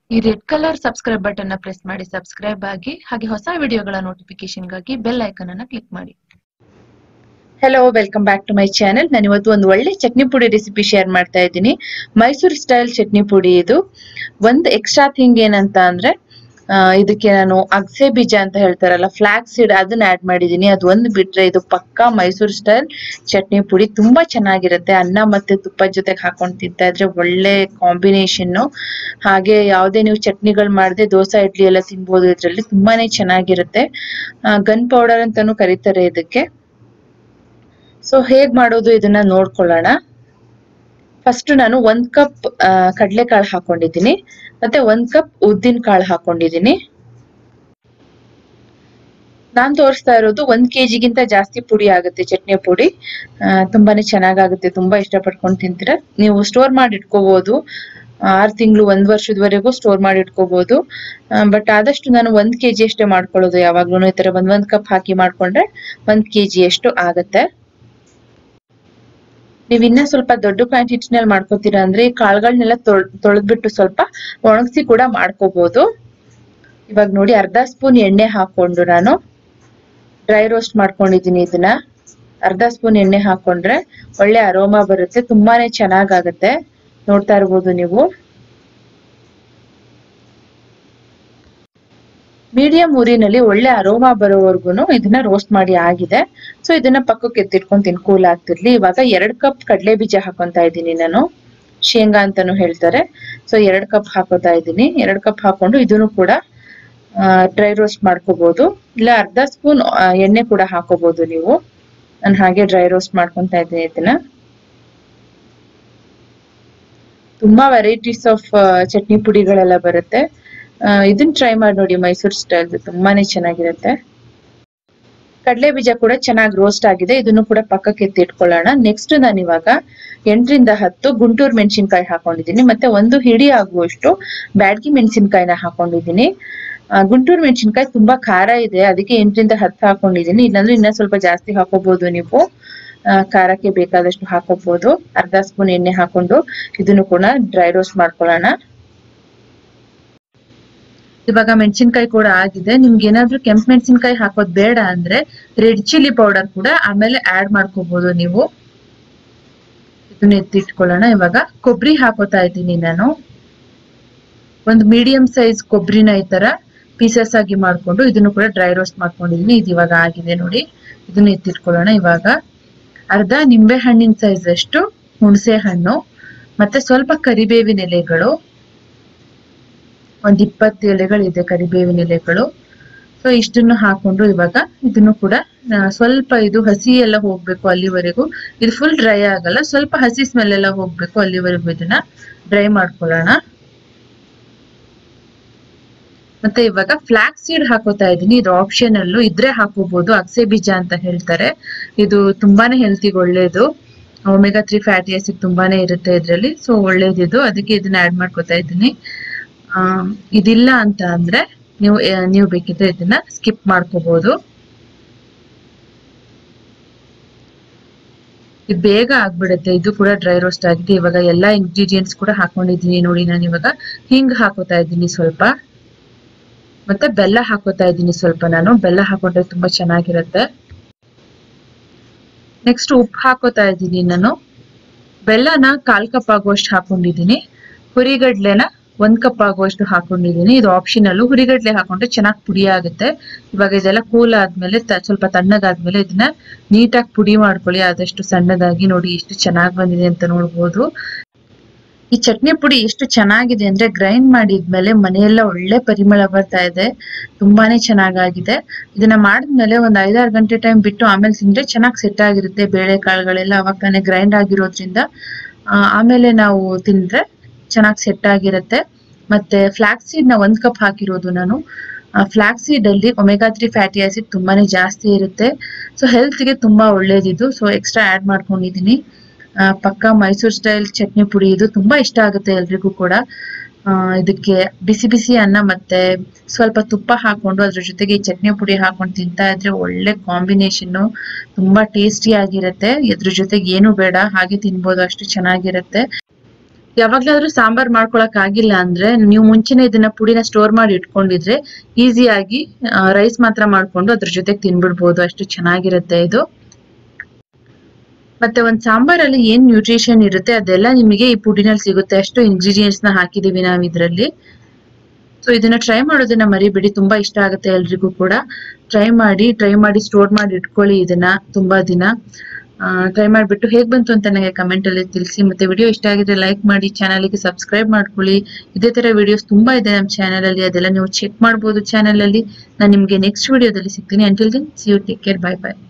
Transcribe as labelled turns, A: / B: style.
A: ಈ red colour subscribe button ನ press ಮಾಡಿ ಸಬ್ಸ್ಕ್ರೈಬ್ ಆಗಿ ಹಾಗೆ ಹೊಸ ವಿಡಿಯೋಗಳ ನೋಟಿಫಿಕೇಶನ್ಗಾಗಿ ಬೆಲ್ ಐಕನ್ ಅನ್ನ ಕ್ಲಿಕ್ ಮಾಡಿ
B: hello welcome back to my channel ನಾನು ಇವತ್ತು ಒಂದು ಒಳ್ಳೆ ಚಟ್ನಿ ಪುಡಿ ರೆಸಿಪಿ ಶೇರ್ ಮಾಡ್ತಾ ಇದ್ದೀನಿ ಮೈಸೂರು ಸ್ಟೈಲ್ ಚಟ್ನಿ ಪುಡಿ ಇದು ಒಂದು ಎಕ್ಸ್ಟ್ರಾ ಥಿಂಗ್ ಏನಂತ ಅಂದ್ರೆ ಆ, ಇದಕ್ಕೆ ನಾನು ಅಗಸೆ ಬೀಜ ಅಂತ ಹೇಳ್ತಾರಲ್ಲ ಫ್ಲಾಕ್ ಸೀಡ್ ಅದನ್ನ ಆಡ್ ಮಾಡಿದೀನಿ ಅದು ಒಂದು ಬಿಟ್ರೆ ಇದು ಪಕ್ಕಾ ಮೈಸೂರು ಸ್ಟೈಲ್ ಚಟ್ನಿ ಪುಡಿ ತುಂಬಾ ಚೆನ್ನಾಗಿರುತ್ತೆ ಅನ್ನ ಮತ್ತೆ ತುಪ್ಪದ ಜೊತೆಗೆ ಹಾಕೊಂಡು ತಿಂತಾ ಇದ್ರೆ ಒಳ್ಳೆ ಕಾಂಬಿನೇಷನ್ ಹಾಗೆ ಯಾವುದೇ ನೀವು ಚಟ್ನಿಗಳು ಮಾಡದೆ ದೋಸೆ ಇಡ್ಲಿ ಎಲ್ಲ ತಿನ್ಬೋದು ಇದರಲ್ಲಿ ತುಂಬಾನೇ ಚೆನ್ನಾಗಿರುತ್ತೆ ಗನ್ ಪೌಡರ್ ಅಂತಾನು ಕರೀತಾರೆ ಇದಕ್ಕೆ ಸೊ ಹೇಗ್ ಮಾಡೋದು ಇದನ್ನ ನೋಡ್ಕೊಳ್ಳೋಣ ಫಸ್ಟ್ ನಾನು ಒಂದ್ ಕಪ್ ಕಡಲೆಕಾಳು ಹಾಕೊಂಡಿದ್ದೀನಿ ಮತ್ತೆ ಒಂದ್ ಕಪ್ ಉದ್ದಿನ ಕಾಳು ಹಾಕೊಂಡಿದ್ದೀನಿ ನಾನ್ ತೋರಿಸ್ತಾ ಇರೋದು ಒಂದ್ ಕೆಜಿಗಿಂತ ಜಾಸ್ತಿ ಪುಡಿ ಆಗುತ್ತೆ ಚಟ್ನಿ ಪುಡಿ ಆ, ತುಂಬಾನೇ ಚೆನ್ನಾಗಾಗುತ್ತೆ ತುಂಬಾ ಇಷ್ಟಪಟ್ಕೊಂಡು ತಿಂತೀರ ನೀವು ಸ್ಟೋರ್ ಮಾಡಿ ಇಟ್ಕೋಬಹುದು ಆರು ತಿಂಗಳು ಒಂದ್ ವರ್ಷದವರೆಗೂ ಸ್ಟೋರ್ ಮಾಡಿ ಇಟ್ಕೋಬಹುದು ಬಟ್ ಆದಷ್ಟು ನಾನು ಒಂದ್ ಕೆಜಿ ಅಷ್ಟೇ ಮಾಡ್ಕೊಳ್ಳೋದು ಯಾವಾಗ್ಲೂ ಈ ತರ ಒಂದ್ ಒಂದ್ ಕಪ್ ಹಾಕಿ ಮಾಡ್ಕೊಂಡ್ರೆ ಒಂದ್ ಕೆಜಿ ಅಷ್ಟು ಆಗತ್ತೆ ನೀವ್ ಇನ್ನ ಸ್ವಲ್ಪ ದೊಡ್ಡ ಕ್ವಾಂಟಿಟಿನಲ್ಲಿ ಮಾಡ್ಕೋತೀರಾ ಅಂದ್ರೆ ಈ ಕಾಳುಗಳನ್ನೆಲ್ಲ ತೊಳೆದ್ಬಿಟ್ಟು ಸ್ವಲ್ಪ ಒಣಗಿಸಿ ಕೂಡ ಮಾಡ್ಕೋಬಹುದು ಇವಾಗ ನೋಡಿ ಅರ್ಧ ಸ್ಪೂನ್ ಎಣ್ಣೆ ಹಾಕೊಂಡು ನಾನು ಡ್ರೈ ರೋಸ್ಟ್ ಮಾಡ್ಕೊಂಡಿದೀನಿ ಇದನ್ನ ಅರ್ಧ ಸ್ಪೂನ್ ಎಣ್ಣೆ ಹಾಕೊಂಡ್ರೆ ಒಳ್ಳೆ ಅರೋಮಾ ಬರುತ್ತೆ ತುಂಬಾನೇ ಚೆನ್ನಾಗಾಗತ್ತೆ ನೋಡ್ತಾ ಇರ್ಬೋದು ನೀವು ಮೀಡಿಯಂ ಊರಿನಲ್ಲಿ ಒಳ್ಳೆ ಅರೋಮಾ ಬರೋವರೆಗೂ ಇದನ್ನ ರೋಸ್ಟ್ ಮಾಡಿ ಆಗಿದೆ ಸೊ ಇದನ್ನ ಪಕ್ಕಕ್ಕೆ ಎತ್ತಿಟ್ಕೊಂತೀನಿ ಕೂಲ್ ಆಗ್ತಿರ್ಲಿ ಇವಾಗ ಎರಡ್ ಕಪ್ ಕಡಲೆ ಬೀಜ ಹಾಕೊಂತಾ ಇದ್ದೀನಿ ನಾನು ಶೇಂಗಾ ಅಂತಾನು ಹೇಳ್ತಾರೆ ಸೊ ಎರಡ್ ಕಪ್ ಹಾಕೋತಾ ಇದ್ದೀನಿ ಎರಡ್ ಕಪ್ ಹಾಕೊಂಡು ಇದನ್ನು ಕೂಡ ಡ್ರೈ ರೋಸ್ಟ್ ಮಾಡ್ಕೋಬಹುದು ಇಲ್ಲ ಅರ್ಧ ಸ್ಪೂನ್ ಎಣ್ಣೆ ಕೂಡ ಹಾಕೋಬಹುದು ನೀವು ನಾನು ಹಾಗೆ ಡ್ರೈ ರೋಸ್ಟ್ ಮಾಡ್ಕೊಂತಾ ಇದ್ದೀನಿ ಇದನ್ನ ತುಂಬಾ ವೆರೈಟೀಸ್ ಆಫ್ ಚಟ್ನಿ ಪುಡಿಗಳೆಲ್ಲ ಬರುತ್ತೆ ಆ, ಇದನ್ನ ಟ್ರೈ ಮಾಡಿ ನೋಡಿ ಮೈಸೂರು ಸ್ಟೈಲ್ ತುಂಬಾನೇ ಚೆನ್ನಾಗಿರುತ್ತೆ ಕಡಲೆ ಬೀಜ ಕೂಡ ಚೆನ್ನಾಗಿ ರೋಸ್ಟ್ ಆಗಿದೆ ಇದನ್ನು ಕೂಡ ಪಕ್ಕಕ್ಕೆ ಎತ್ತಿ ಇಟ್ಕೊಳ್ಳೋಣ ನೆಕ್ಸ್ಟ್ ನಾನು ಇವಾಗ ಎಂಟರಿಂದ ಹತ್ತು ಗುಂಟೂರು ಮೆಣಸಿನ್ಕಾಯಿ ಹಾಕೊಂಡಿದ್ದೀನಿ ಮತ್ತೆ ಒಂದು ಹಿಡಿ ಆಗುವಷ್ಟು ಬ್ಯಾಡ್ಗಿ ಮೆಣಸಿನ್ಕಾಯಿನ ಹಾಕೊಂಡಿದ್ದೀನಿ ಆ, ಗುಂಟೂರು ಮೆಣಸಿನ್ಕಾಯಿ ತುಂಬಾ ಖಾರ ಇದೆ ಅದಕ್ಕೆ ಎಂಟರಿಂದ ಹತ್ತು ಹಾಕೊಂಡಿದ್ದೀನಿ ಇಲ್ಲಾಂದ್ರೆ ಇನ್ನ ಸ್ವಲ್ಪ ಜಾಸ್ತಿ ಹಾಕೋಬಹುದು ನೀವು ಆ, ಖಾರಕ್ಕೆ ಬೇಕಾದಷ್ಟು ಹಾಕೋಬಹುದು ಅರ್ಧ ಸ್ಪೂನ್ ಎಣ್ಣೆ ಹಾಕೊಂಡು ಇದನ್ನು ಕೂಡ ಡ್ರೈ ರೋಸ್ಟ್ ಮಾಡ್ಕೊಳ್ಳೋಣ ಇವಾಗ ಮೆಣಸಿನ್ಕಾಯಿ ಕೂಡ ಆಗಿದೆ ನಿಮ್ಗೆ ಏನಾದ್ರೂ ಕೆಂಪು ಮೆಣಸಿನ್ಕಾಯಿ ಹಾಕೋದ್ ಬೇಡ ಅಂದ್ರೆ ರೆಡ್ ಚಿಲ್ಲಿ ಪೌಡರ್ ಕೂಡ ಆಮೇಲೆ ಆಡ್ ಮಾಡ್ಕೋಬಹುದು ನೀವು ಇದನ್ನ ಎತ್ತಿಟ್ಕೊಳ್ಳೋಣ ಇವಾಗ ಕೊಬ್ಬರಿ ಹಾಕೋತಾ ಇದ್ದೀನಿ ನಾನು ಒಂದು ಮೀಡಿಯಂ ಸೈಜ್ ಕೊಬ್ಬರಿನ ಈ ತರ ಪೀಸಸ್ ಆಗಿ ಮಾಡ್ಕೊಂಡು ಇದನ್ನು ಕೂಡ ಡ್ರೈ ರೋಸ್ಟ್ ಮಾಡ್ಕೊಂಡಿದೀನಿ ಇದು ಇವಾಗ ಆಗಿದೆ ನೋಡಿ ಇದನ್ನ ಎತ್ತಿಟ್ಕೊಳ್ಳೋಣ ಇವಾಗ ಅರ್ಧ ನಿಂಬೆ ಹಣ್ಣಿನ ಸೈಜ್ ಅಷ್ಟು ಹುಣಸೆ ಹಣ್ಣು ಮತ್ತೆ ಸ್ವಲ್ಪ ಕರಿಬೇವಿನ ಎಲೆಗಳು ಒಂದ್ ಇಪ್ಪತ್ತು ಎಲೆಗಳಿದೆ ಕರಿಬೇವಿನ ಎಲೆಗಳು ಸೊ ಇಷ್ಟನ್ನು ಹಾಕೊಂಡು ಇವಾಗ ಇದನ್ನು ಕೂಡ ಆ, ಸ್ವಲ್ಪ ಇದು ಹಸಿ ಎಲ್ಲ ಹೋಗ್ಬೇಕು ಅಲ್ಲಿವರೆಗೂ ಇದು ಫುಲ್ ಡ್ರೈ ಆಗಲ್ಲ ಸ್ವಲ್ಪ ಹಸಿ ಸ್ಮೆಲ್ ಎಲ್ಲ ಹೋಗ್ಬೇಕು ಅಲ್ಲಿವರೆಗೂ ಇದನ್ನ ಡ್ರೈ ಮಾಡ್ಕೊಳ್ಳೋಣ ಮತ್ತೆ ಇವಾಗ ಫ್ಲಾಕ್ ಸೀಡ್ ಹಾಕೋತಾ ಇದ್ದೀನಿ ಇದು ಆಪ್ಷನ್ ಅಲ್ಲೂ ಇದ್ರೆ ಹಾಕೋಬಹುದು ಅಗಸೆ ಬೀಜ ಅಂತ ಹೇಳ್ತಾರೆ ಇದು ತುಂಬಾನೇ ಹೆಲ್ತಿಗೆ ಒಳ್ಳೇದು ಒಮೆಗಾ ತ್ರೀ ಫ್ಯಾಟಿ ಆಸಿಡ್ ತುಂಬಾನೇ ಇರುತ್ತೆ ಇದರಲ್ಲಿ ಸೊ ಒಳ್ಳೇದಿದು ಅದಕ್ಕೆ ಇದನ್ನ ಆಡ್ ಮಾಡ್ಕೋತಾ ಇದ್ದೀನಿ ಆ, ಇದಿಲ್ಲ ಅಂತ ಅಂದ್ರೆ ನೀವು ಆ, ನೀವು ಬೇಕಿದ್ರೆ ಇದನ್ನ ಸ್ಕಿಪ್ ಮಾಡ್ಕೋಬಹುದು ಇದು ಬೇಗ ಆಗ್ಬಿಡುತ್ತೆ ಇದು ಕೂಡ ಡ್ರೈ ರೋಸ್ಟ್ ಆಗಿದೆ ಇವಾಗ ಎಲ್ಲಾ ಇಂಗ್ರೀಡಿಯೆಂಟ್ಸ್ ಕೂಡ ಹಾಕೊಂಡಿದ್ದೀನಿ ನೋಡಿ ನಾನು ಇವಾಗ ಹಿಂಗ್ ಹಾಕೋತಾ ಇದ್ದೀನಿ ಸ್ವಲ್ಪ ಮತ್ತೆ ಬೆಲ್ಲ ಹಾಕೋತಾ ಇದ್ದೀನಿ ಸ್ವಲ್ಪ ನಾನು ಬೆಲ್ಲ ಹಾಕೊಂಡ್ರೆ ತುಂಬಾ ಚೆನ್ನಾಗಿರುತ್ತೆ ನೆಕ್ಸ್ಟ್ ಉಪ್ಪು ಹಾಕೋತಾ ಇದ್ದೀನಿ ನಾನು ಬೆಲ್ಲನ ಕಾಲ್ ಕಪ್ ಆಗುವಷ್ಟು ಹಾಕೊಂಡಿದ್ದೀನಿ ಹುರಿಗಡ್ಲೆನ ಒಂದ್ ಕಪ್ ಆಗುವಷ್ಟು ಹಾಕೊಂಡಿದ್ದೀನಿ ಇದು ಆಪ್ಷನಲ್ ಹುರಿಗಡ್ಲೆ ಹಾಕೊಂಡ್ರೆ ಚೆನ್ನಾಗಿ ಪುಡಿ ಆಗುತ್ತೆ ಇವಾಗ ಇದೆಲ್ಲ ಕೂಲ್ ಆದ್ಮೇಲೆ ತ- ಸ್ವಲ್ಪ ತಣ್ಣಗಾದ್ಮೇಲೆ ಇದನ್ನ ನೀಟಾಗಿ ಪುಡಿ ಮಾಡ್ಕೊಳ್ಳಿ ಆದಷ್ಟು ಸಣ್ಣದಾಗಿ ನೋಡಿ ಎಷ್ಟು ಚೆನ್ನಾಗಿ ಬಂದಿದೆ ಅಂತ ನೋಡ್ಬೋದು ಈ ಚಟ್ನಿ ಪುಡಿ ಎಷ್ಟು ಚೆನ್ನಾಗಿದೆ ಅಂದ್ರೆ ಗ್ರೈಂಡ್ ಮಾಡಿದ್ಮೇಲೆ ಮನೆಯೆಲ್ಲ ಒಳ್ಳೆ ಪರಿಮಳ ಬರ್ತಾ ಇದೆ ತುಂಬಾನೇ ಚೆನ್ನಾಗಾಗಿದೆ ಇದನ್ನ ಮಾಡಿದ್ಮೇಲೆ ಒಂದ್ ಐದಾರು ಗಂಟೆ ಟೈಮ್ ಬಿಟ್ಟು ಆಮೇಲೆ ತಿಂದ್ರೆ ಚೆನ್ನಾಗಿ ಸೆಟ್ ಆಗಿರುತ್ತೆ ಬೇಳೆ ಕಾಳುಗಳೆಲ್ಲ ಅವಾಗ ತಾನೇ ಗ್ರೈಂಡ್ ಆಗಿರೋದ್ರಿಂದ ಆ, ಆಮೇಲೆ ನಾವು ತಿಂದ್ರೆ ಚೆನ್ನಾಗಿ ಸೆಟ್ ಆಗಿರುತ್ತೆ ಮತ್ತೆ ಫ್ಲಾಕ್ ಸೀಡ್ ನ ಒಂದ್ ಕಪ್ ಹಾಕಿರೋದು ನಾನು ಫ್ಲಾಕ್ ಸೀಡ್ ಅಲ್ಲಿ ಒಮೆಗಾ ತ್ರೀ ಫ್ಯಾಟಿ ಆಸಿಡ್ ತುಂಬಾನೇ ಜಾಸ್ತಿ ಇರುತ್ತೆ ಸೊ ಹೆಲ್ತ್ ಗೆ ತುಂಬಾ ಒಳ್ಳೇದಿದು ಸೊ ಎಕ್ಸ್ಟ್ರಾ ಆಡ್ ಮಾಡ್ಕೊಂಡಿದೀನಿ ಆ, ಪಕ್ಕಾ ಮೈಸೂರ್ ಸ್ಟೈಲ್ ಚಟ್ನಿ ಪುಡಿ ಇದು ತುಂಬಾ ಇಷ್ಟ ಆಗುತ್ತೆ ಎಲ್ರಿಗೂ ಕೂಡ ಆ, ಇದಕ್ಕೆ ಬಿಸಿ ಬಿಸಿ ಅನ್ನ ಮತ್ತೆ ಸ್ವಲ್ಪ ತುಪ್ಪ ಹಾಕೊಂಡು ಅದ್ರ ಜೊತೆಗೆ ಈ ಚಟ್ನಿ ಪುಡಿ ಹಾಕೊಂಡು ತಿಂತಾ ಇದ್ರೆ ಒಳ್ಳೆ ಕಾಂಬಿನೇಷನ್ ತುಂಬಾ ಟೇಸ್ಟಿ ಆಗಿರುತ್ತೆ ಇದ್ರ ಜೊತೆಗೆ ಏನು ಬೇಡ ಹಾಗೆ ತಿನ್ಬೋದು ಅಷ್ಟು ಚೆನ್ನಾಗಿರುತ್ತೆ ಯಾವಾಗ್ಲಾದ್ರೂ ಸಾಂಬಾರ್ ಮಾಡ್ಕೊಳಕ್ ಆಗಿಲ್ಲ ಅಂದ್ರೆ ನೀವು ಮುಂಚೆನೆ ಇದನ್ನ ಪುಡಿನ ಸ್ಟೋರ್ ಮಾಡಿ ಇಟ್ಕೊಂಡಿದ್ರೆ ಈಸಿಯಾಗಿ ರೈಸ್ ಮಾತ್ರ ಮಾಡ್ಕೊಂಡು ಅದ್ರ ಜೊತೆಗೆ ತಿನ್ಬಿಡ್ಬೋದು ಅಷ್ಟು ಚೆನ್ನಾಗಿರುತ್ತೆ ಇದು ಮತ್ತೆ ಒಂದ್ ಸಾಂಬಾರಲ್ಲಿ ಏನ್ ನ್ಯೂಟ್ರಿಷನ್ ಇರುತ್ತೆ ಅದೆಲ್ಲ ನಿಮಗೆ ಈ ಪುಡಿನಲ್ಲಿ ಸಿಗುತ್ತೆ ಅಷ್ಟು ಇಂಗ್ರೀಡಿಯೆಂಟ್ಸ್ ನ ಹಾಕಿದೀವಿ ನಾವ್ ಇದ್ರಲ್ಲಿ ಸೊ ಇದನ್ನ ಟ್ರೈ ಮಾಡೋದನ್ನ ಮರಿಬೇಡಿ ತುಂಬಾ ಇಷ್ಟ ಆಗುತ್ತೆ ಎಲ್ರಿಗೂ ಕೂಡ ಟ್ರೈ ಮಾಡಿ ಟ್ರೈ ಮಾಡಿ ಸ್ಟೋರ್ ಮಾಡಿ ಇಟ್ಕೊಳ್ಳಿ ಇದನ್ನ ತುಂಬಾ ದಿನ ಟ್ರೈ ಮಾಡ್ಬಿಟ್ಟು ಹೇಗ್ ಬಂತು ಅಂತ ನನಗೆ ಕಮೆಂಟ್ ಅಲ್ಲಿ ತಿಳಿಸಿ ಮತ್ತೆ ವಿಡಿಯೋ ಇಷ್ಟ ಆಗಿದ್ರೆ ಲೈಕ್ ಮಾಡಿ ಚಾನಲ್ಗೆ ಸಬ್ಸ್ಕ್ರೈಬ್ ಮಾಡ್ಕೊಳ್ಳಿ ಇದೇ ತರ ವಿಡಿಯೋಸ್ ತುಂಬಾ ಇದೆ ನಮ್ಮ ಚಾನಲ್ ಅಲ್ಲಿ ಅದೆಲ್ಲ ನೀವು ಚೆಕ್ ಮಾಡ್ಬೋದು ಚಾನಲ್ ಅಲ್ಲಿ ನಾನು ನಿಮ್ಗೆ ನೆಕ್ಸ್ಟ್ ವಿಡಿಯೋದಲ್ಲಿ ಸಿಗ್ತೀನಿ until then see you take care bye by